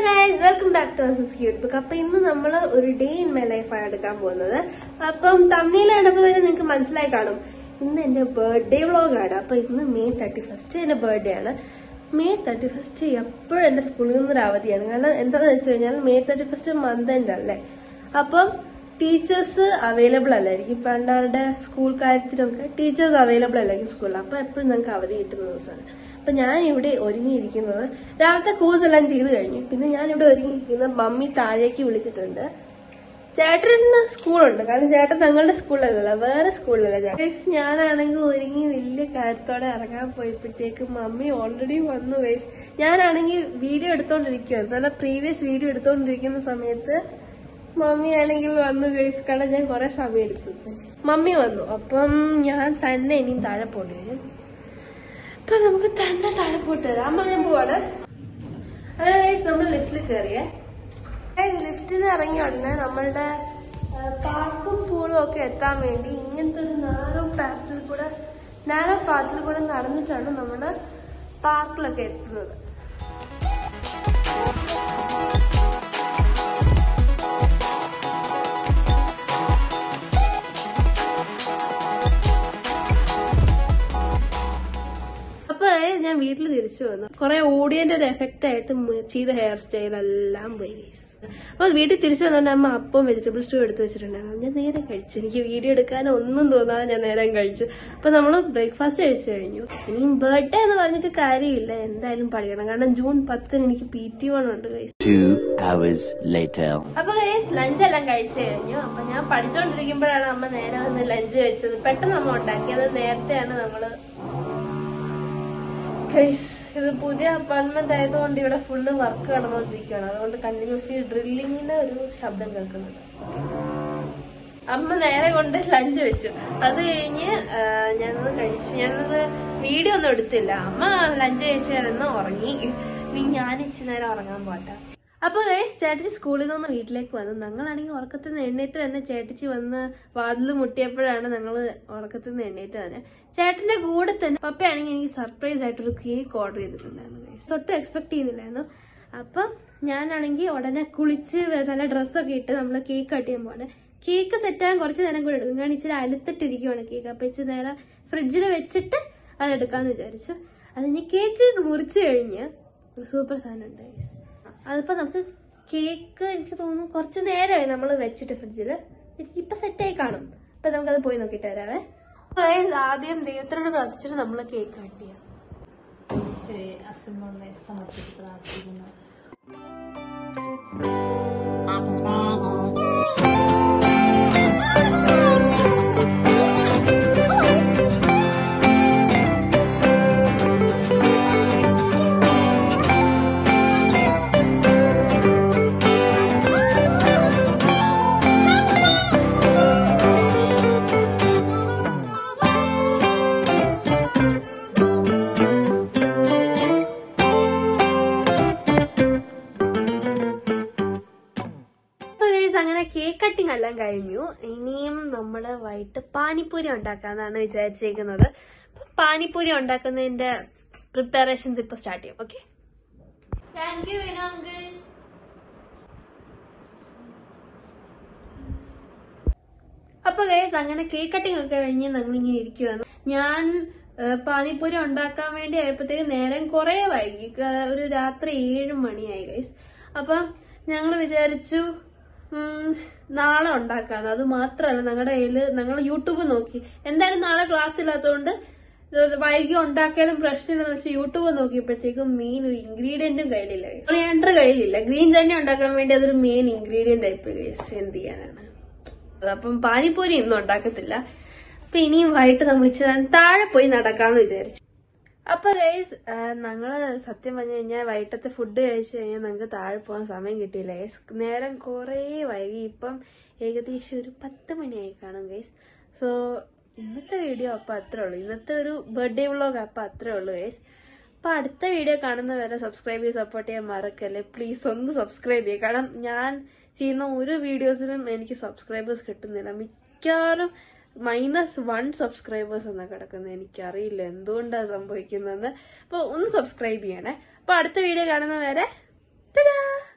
Guys welcome back to അസസ് cute book അപ്പൊ ഇന്ന് നമ്മൾ ഒരു ഡേ ഇൻ മൈ ലൈഫാണ് എടുക്കാൻ പോകുന്നത് അപ്പം തമ്മിൽ കണ്ടപ്പോൾ തന്നെ നിങ്ങൾക്ക് മനസ്സിലായി കാണും ഇന്ന് എന്റെ ബർത്ത്ഡേ വ്ളോഗാണ് അപ്പൊ ഇന്ന് മെയ് തേർട്ടി ഫസ്റ്റ് എന്റെ ബർത്ത്ഡേ ആണ് മെയ് തേർട്ടി ഫസ്റ്റ് എപ്പോഴും എന്റെ സ്കൂളിൽ നിന്നൊരു അവധിയാണ് കാരണം എന്താണെന്ന് വെച്ച് കഴിഞ്ഞാൽ May thirty first month end അല്ലേ അപ്പം ടീച്ചേഴ്സ് അവൈലബിൾ അല്ലായിരിക്കും പണ്ടാരുടെ സ്കൂൾ കാര്യത്തിനൊക്കെ ടീച്ചേഴ്സ് അവൈലബിൾ അല്ലായിരിക്കും സ്കൂളിൽ അപ്പൊ എപ്പോഴും ഞങ്ങൾക്ക് അവധി കിട്ടുന്ന ദിവസമാണ് അപ്പൊ ഞാൻ ഇവിടെ ഒരുങ്ങിയിരിക്കുന്നത് രാവിലത്തെ കോഴ്സ് എല്ലാം ചെയ്തു കഴിഞ്ഞു പിന്നെ ഞാൻ ഇവിടെ ഒരുങ്ങിയിരിക്കുന്നത് മമ്മി താഴേക്ക് വിളിച്ചിട്ടുണ്ട് ചേട്ടൻ ഇന്ന് സ്കൂളുണ്ട് കാരണം ചേട്ടൻ തങ്ങളുടെ സ്കൂളിലല്ല വേറെ സ്കൂളിലല്ല ചേട്ടൻ ഞാനാണെങ്കിൽ ഒരുങ്ങി വലിയ കാര്യത്തോടെ ഇറങ്ങാൻ പോയപ്പോഴത്തേക്ക് മമ്മി ഓൾറെഡി വന്നു ഗൈസ് ഞാനാണെങ്കിൽ വീഡിയോ എടുത്തോണ്ടിരിക്കുകയാണ് നല്ല പ്രീവിയസ് വീഡിയോ എടുത്തോണ്ടിരിക്കുന്ന സമയത്ത് മമ്മി ആണെങ്കിൽ വന്നു ഗൈസ് കാരണം ഞാൻ കുറെ സമയം എടുത്തു guys. മമ്മി വന്നു അപ്പം ഞാൻ തന്നെ ഇനിയും താഴെ പോണ്ടി വരും അപ്പൊ നമുക്ക് തന്നെ താഴെ പോയിട്ട് വരാം അമ്മ ഞാൻ പോവാണ് അതെ ഗൈസ് നമ്മൾ ലിഫ്റ്റിൽ കയറിയേ ലിഫ്റ്റിൽ നിന്ന് ഇറങ്ങിയ ഉടനെ നമ്മളുടെ പാർക്കും പൂളും ഒക്കെ എത്താൻ വേണ്ടി ഇങ്ങനത്തെ ഒരു നാരോ പാത്തിൽ കൂടെ നാരോ പാത്തിൽ കൂടെ നടന്നിട്ടാണ് നമ്മള് പാർക്കിലൊക്കെ എത്തുന്നത് അപ്പൊ ഞാൻ വീട്ടിൽ തിരിച്ചു വന്നു കുറെ ഓടിയന്റെ ഒരു എഫക്റ്റ് ആയിട്ട് മ- ചെയ്ത ഹെയർ സ്റ്റൈൽ എല്ലാം പോയി guys. അപ്പൊ വീട്ടിൽ തിരിച്ചു വന്നോണ്ട് അമ്മ അപ്പം വെജിറ്റബിൾ സ്റ്റൂ എടുത്ത് വെച്ചിട്ടുണ്ടായിരുന്നു ഞാൻ നേരെ കഴിച്ചു എനിക്ക് വീഡിയോ എടുക്കാൻ ഒന്നും തോന്നാതെ ഞാൻ നേരം കഴിച്ചു അപ്പൊ നമ്മള് ബ്രേക്ക്ഫാസ്റ്റ് കഴിച്ചു കഴിഞ്ഞു ഇനിയും ബർത്ത്ഡേ എന്ന് പറഞ്ഞിട്ട് കാര്യമില്ല എന്തായാലും പഠിക്കണം കാരണം ജൂൺ പത്തിന് എനിക്ക് പി ടി വൺ ഉണ്ട് guys. Two hours later. അപ്പൊ ഗൈസ് ലഞ്ച് എല്ലാം കഴിച്ചു കഴിഞ്ഞു അപ്പൊ ഞാൻ പഠിച്ചുകൊണ്ടിരിക്കുമ്പോഴാണ് അമ്മ നേരെ വന്ന് ലഞ്ച് വെച്ചത് പെട്ടെന്ന് അമ്മ ഉണ്ടാക്കിയത് നേരത്തെയാണ് നമ്മള് ഗൈസ് ഇത് പുതിയ അപ്പാർട്ട്മെന്റ് ആയതുകൊണ്ട് ഇവിടെ ഫുള്ള് വർക്ക് നടന്നുകൊണ്ടിരിക്കുകയാണ് അതുകൊണ്ട് കണ്ടിന്യൂസ്ലി ഡ്രില്ലിങ്ങിന്റെ ഒരു ശബ്ദം കേൾക്കുന്നുണ്ട് അമ്മ നേരെ കൊണ്ട് ലഞ്ച് വെച്ചു അത് കഴിഞ്ഞ് ആ, ഞാനത് കഴിച്ചു ഞാനത് വീഡിയോ ഒന്നും എടുത്തില്ല അമ്മ ലഞ്ച് കഴിച്ച് കിടന്ന് ഉറങ്ങി ഇനി ഞാൻ ഇച്ചിരി നേരം ഉറങ്ങാൻ പോട്ടെ അപ്പൊ ഗൈസ് ചേട്ടച്ചി സ്കൂളിൽ നിന്ന് വീട്ടിലേക്ക് വന്നു ഞങ്ങളാണെങ്കിൽ ഉറക്കത്തിൽ നിന്ന് എണ്ണീറ്റ് തന്നെ ചേട്ടച്ചി വന്ന് വാതിൽ മുട്ടിയപ്പോഴാണ് ഞങ്ങൾ ഉറക്കത്തിൽ നിന്ന് എണ്ണീറ്റ് തന്നെ ചേട്ടന്റെ കൂടെ തന്നെ പപ്പയാണെങ്കിൽ എനിക്ക് സർപ്രൈസ് ആയിട്ടൊരു കേക്ക് ഓർഡർ ചെയ്തിട്ടുണ്ടായിരുന്നു guys. ഒട്ടും എക്സ്പെക്ട് ചെയ്യുന്നില്ലായിരുന്നു അപ്പം ഞാനാണെങ്കിൽ ഉടനെ കുളിച്ച് നല്ല ഡ്രസ്സൊക്കെ ഇട്ട് നമ്മൾ കേക്ക് കട്ട് ചെയ്യാൻ പോകണേ കേക്ക് സെറ്റാകാൻ കുറച്ച് നേരം കൂടെ എടുക്കും കാരണം ഇച്ചിരി അലുത്തിട്ടിരിക്കുവാണ് കേക്ക് അപ്പൊ ഇച്ചിരി നേരം ഫ്രിഡ്ജിൽ വെച്ചിട്ട് അത് എടുക്കാന്ന് വിചാരിച്ചു അതിന് കേക്ക് മുറിച്ച് കഴിഞ്ഞ് ഒരു സൂപ്പർ സാധനം ഉണ്ട് guys. അതിപ്പോ നമുക്ക് കേക്ക് എനിക്ക് തോന്നുന്നു കുറച്ച് നേരമായി നമ്മൾ വെച്ചിട്ട് ഫ്രിഡ്ജില് ഇപ്പൊ സെറ്റായി കാണും അപ്പൊ നമുക്കത് പോയി നോക്കിട്ട് വരാവേ Guys, ആദ്യം ദൈവത്തിനോട് പ്രാർത്ഥിച്ചിട്ട് നമ്മൾ കേക്ക് കട്ട് ചെയ്യാം ഈശോയെ അസുഖങ്ങളെ സമർപ്പിച്ച് പ്രാർത്ഥിക്കുന്നു അപ്പൊ guys, അങ്ങനെ കേക്ക് കട്ടിംഗ് എല്ലാം കഴിഞ്ഞു ഇനിയും നമ്മള് വൈകിട്ട് പാനിപ്പൂരി ഉണ്ടാക്കാന്നാണ് വിചാരിച്ചേക്കുന്നത് അപ്പൊ പാനിപ്പൂരി ഉണ്ടാക്കുന്നതിന്റെ പ്രിപ്പറേഷൻസ് ഇപ്പൊ സ്റ്റാർട്ട് ചെയ്യും ഓക്കെ താങ്ക് യു അങ്കിൾ അപ്പൊ ഗൈസ് അങ്ങനെ കേക്ക് കട്ടിംഗ് ഒക്കെ കഴിഞ്ഞ് ഞങ്ങൾ ഇങ്ങനെ ഇരിക്കുവാണ് ഞാൻ ആ, പാനിപ്പൂരി ഉണ്ടാക്കാൻ വേണ്ടി ആയപ്പോഴത്തേക്ക് നേരം കുറെ വൈകി ക- ഒരു രാത്രി ഏഴ് മണിയായി ഗൈസ് അപ്പൊ ഞങ്ങൾ വിചാരിച്ചു ഉം, നാളെ ഉണ്ടാക്കാന്ന് അത് മാത്രമല്ല ഞങ്ങളുടെ കയ്യിൽ ഞങ്ങൾ യൂട്യൂബ് നോക്കി എന്തായാലും നാളെ ക്ലാസ് ഇല്ലാത്തതുകൊണ്ട് ഇത് വൈകി ഉണ്ടാക്കിയാലും പ്രശ്നമില്ലെന്ന് വെച്ചാൽ യൂട്യൂബ് നോക്കിയപ്പോഴത്തേക്കും മെയിൻ ഒരു ഇൻഗ്രീഡിയന്റും കയ്യിലില്ല കൊറിയാണ്ടർ കയ്യിലില്ല ഗ്രീൻ ചട്നി ഉണ്ടാക്കാൻ വേണ്ടി അതൊരു മെയിൻ ഇൻഗ്രീഡിയന്റ് ആയിപ്പോയി ഗൈസ് എന്ത് ചെയ്യാനാണ് അപ്പം പാനിപ്പൂരി ഒന്നും ഉണ്ടാക്കത്തില്ല അപ്പൊ ഇനിയും വൈകിട്ട് നമ്മൾ ഇച്ചിരി താഴെ പോയി നടക്കാന്ന് വിചാരിച്ചു അപ്പൊ ഗൈസ് ഞങ്ങള് സത്യം പറഞ്ഞു കഴിഞ്ഞാൽ വൈകിട്ടത്തെ ഫുഡ് കഴിച്ചു കഴിഞ്ഞാൽ ഞങ്ങൾക്ക് താഴെ പോകാൻ സമയം കിട്ടിയില്ല ഗൈസ് നേരം കുറേ വൈകി ഇപ്പം ഏകദേശം ഒരു പത്ത് മണിയായി കാണും ഗൈസ് സോ ഇന്നത്തെ വീഡിയോ അപ്പൊ അത്രേ ഉള്ളൂ ഇന്നത്തെ ഒരു ബർത്ത്ഡേ വ്ളോഗ് അപ്പൊ അത്രേ ഉള്ളൂ ഗൈസ് അപ്പൊ അടുത്ത വീഡിയോ കാണുന്ന വരെ സബ്സ്ക്രൈബ് ചെയ്ത് സപ്പോർട്ട് ചെയ്യാൻ മറക്കല്ലേ പ്ലീസ് ഒന്ന് സബ്സ്ക്രൈബ് ചെയ്യുക കാരണം ഞാൻ ചെയ്യുന്ന ഒരു വീഡിയോസിനും എനിക്ക് സബ്സ്ക്രൈബേഴ്സ് കിട്ടുന്നില്ല മിക്കവാറും മൈനസ് വൺ സബ്സ്ക്രൈബേഴ്സ് എന്നാ കിടക്കുന്നത് എനിക്കറിയില്ല എന്തുകൊണ്ടാണ് സംഭവിക്കുന്നതെന്ന് അപ്പൊ ഒന്ന് സബ്സ്ക്രൈബ് ചെയ്യണേ അപ്പൊ അടുത്ത വീഡിയോ കാണുന്ന വരെ ta-da!